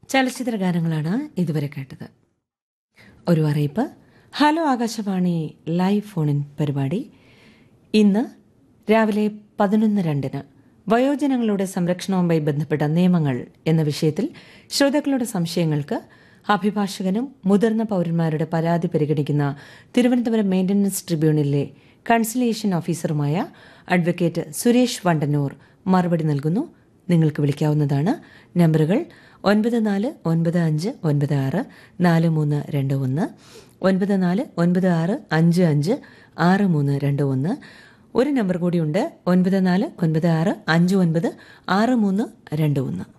ചലച്ചിത്ര ഗാനങ്ങളാണ് ഇതുവരെ കേട്ടത് ഒരു അറിയിപ്പ് ഹലോ ആകാശവാണി ലൈവ് ഫോണിൻ പരിപാടി ഇന്ന് രാവിലെ പതിനൊന്ന് രണ്ടിന് വയോജനങ്ങളുടെ സംരക്ഷണവുമായി ബന്ധപ്പെട്ട നിയമങ്ങൾ എന്ന വിഷയത്തിൽ ശ്രോതാക്കളുടെ സംശയങ്ങൾക്ക് അഭിഭാഷകനും മുതിർന്ന പൌരന്മാരുടെ പരാതി പരിഗണിക്കുന്ന തിരുവനന്തപുരം മെയിന്റനൻസ് ട്രിബ്യൂണലിലെ കൺസലേഷൻ ഓഫീസറുമായ അഡ്വക്കേറ്റ് സുരേഷ് വണ്ടന്നൂർ മറുപടി നൽകുന്നു നിങ്ങൾക്ക് വിളിക്കാവുന്നതാണ് നമ്പറുകൾ ഒൻപത് നാല് ഒൻപത് അഞ്ച് ഒൻപത് ആറ് നാല് മൂന്ന് രണ്ട് ഒന്ന് ഒൻപത് നാല് ഒൻപത് ആറ് അഞ്ച് അഞ്ച് ആറ് മൂന്ന് രണ്ട് ഒന്ന് ഒരു നമ്പർ കൂടിയുണ്ട് ഒൻപത് നാല് ഒൻപത് ആറ് അഞ്ച് ഒൻപത് ആറ് മൂന്ന് രണ്ട് ഒന്ന്